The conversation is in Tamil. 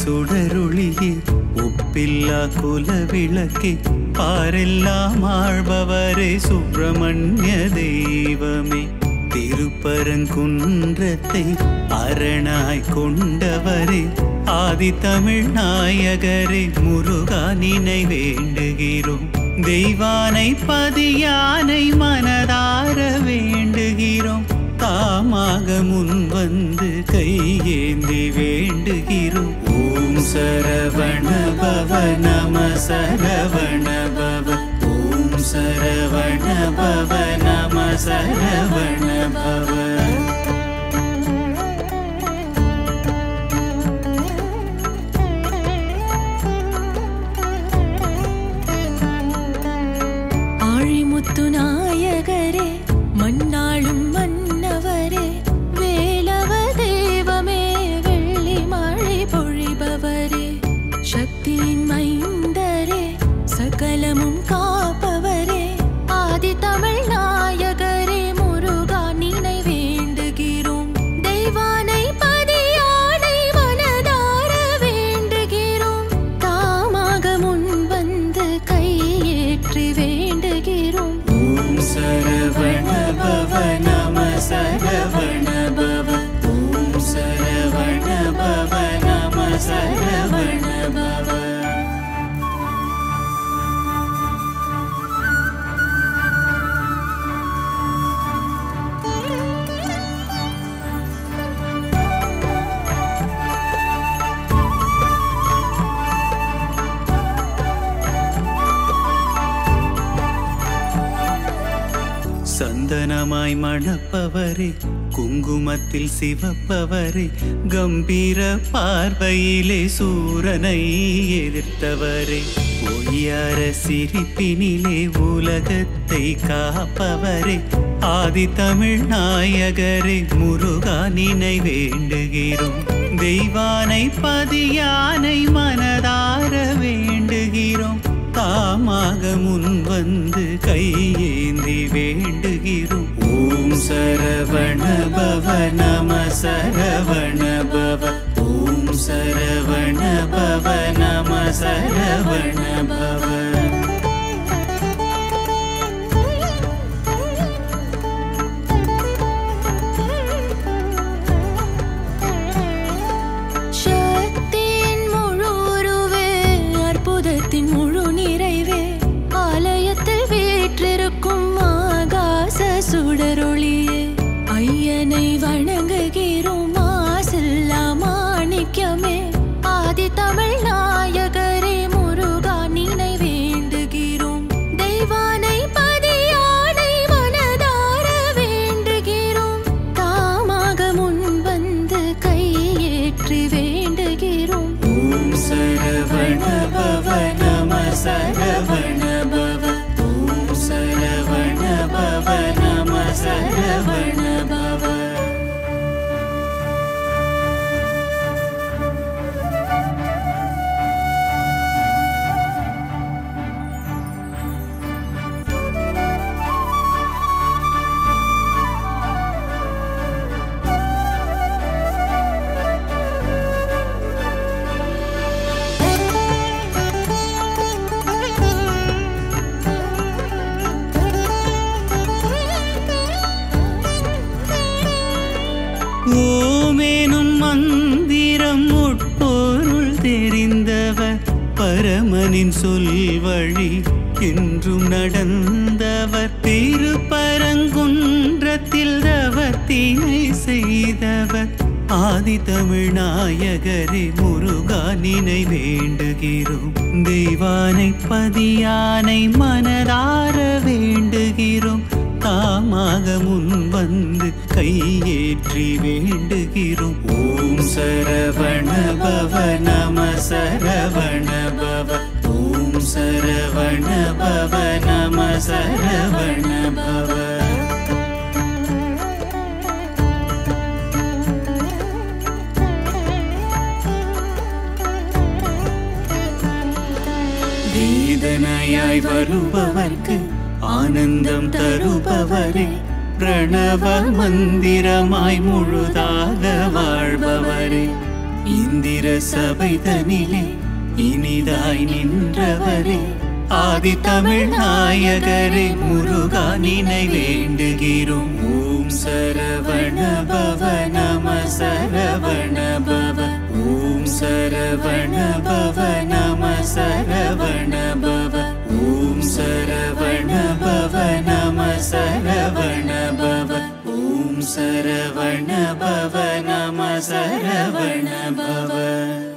சுடருளியே ஒப்பில்லா குல விளக்கே பாரெல்லாம் ஆழ்பவரே சுப்பிரமணிய தெய்வமே திருப்பரங்குன்றத்தை அரணாய் கொண்டவரே ஆதி தமிழ் நாயகரே முருகா நினை வேண்டுகிறோம் தெய்வானை பதியானை மனதார வேண்டுகிறோம் தாமாக முன் வந்து கையேந்தி வேண்டுகிறோம் ஓம் சரவண பவ நம சரவண பவ ஓம் சரவண பவ நம சரவண பவ ஆழிமுத்து நாயகரே மண்ணாளும் மன்னவரே வேலவ தெய்வமே வெள்ளி மழை பொழிபவரே சக்தியின் மைந்தரே சகலமும் காப்பவரே ஆதி தமிழ் நாயகரே முருகா நினை வேண்டுகிறோம் தெய்வானை பதியானை மனதார வேண்டுகிறோம் தாமாக முன் வந்து கையேற்றி வேண்டுகிறோம் ஓம் சரவண பவ நம சரவண பவ ஓம் சரவண பவ நம சரவண பவ சந்தனமாய் மணப்பவரே குங்குமத்தில் சிவப்பவரே கம்பீர பார்வையிலே சூரனை எதிர்த்தவரே ஒய்யார சிரிப்பினிலே உலகத்தை காப்பவரே ஆதி தமிழ் நாயகரே முருகா நினை வேண்டுகிறோம் தெய்வானை பதியானை மனதார வேண்டுகிறோம் தாமாக முன் வந்து கையேந்தி வேண்டுகிறோம் ஓம் சரவண பவ நம சரவண பவ ஓம் சரவண பவ நம சரவண பவ சக்தியின் முழு உருவே அற்புதத்தின் முழு நிறைவே ஆலயத்தில் வீற்றிருக்கும் ஆகாச சுடரொளியே ஐயனை வணங்குகிறோம் மாசில்லா மாணிக்கமே ஆதி தமிழ் நாயகரே முருகா நினை வேண்டுகிறோம் தெய்வானை பதியானை மனதார வேண்டுகிறோம் தாமாக முன் வந்து கையேற்றி வேண்டுகிறோம் ஓம் சரவண பவ நம சரவண பவ ஓம் சரவண பவ நம சரவண பவ ஓமேனும் மந்திரம் உட்பொருள் தெரிந்தவர் பரமனின் சொல் வழி என்றும் நடந்தவர் திருப்பரங்குன்றத்தில் தவத்தினை செய்தவர் ஆதி தமிழ் நாயகரே முருகா நினை வேண்டுகிறோம் தெய்வானை பதியானை மனதார வேண்டுகிறோம் தாமாக முன் வந்து கையேற்றி வேண்டுகிறோம் ஓம் சரவண பவ நம சரவண பவ ஓம் சரவண பவ நம சரவண பவ வேதனையாய் வருபவர்க்கு ஆனந்தம் தருபவரே பிரணவ மந்திரமாய் முழுதாக வாழ்பவரே இந்திர சபைதனிலே இனிதாய் நின்றவரே ஆதி தமிழ் நாயகரே முருகா நினை வேண்டுகிறோம் ஓம் சரவண பவ நம சரவண பவ ஓம் சரவண பவ நம சரவண பவ ஓம் சரவண பவ நம சரவண பவ ஓம் சரவண பவ நம சரவண பவ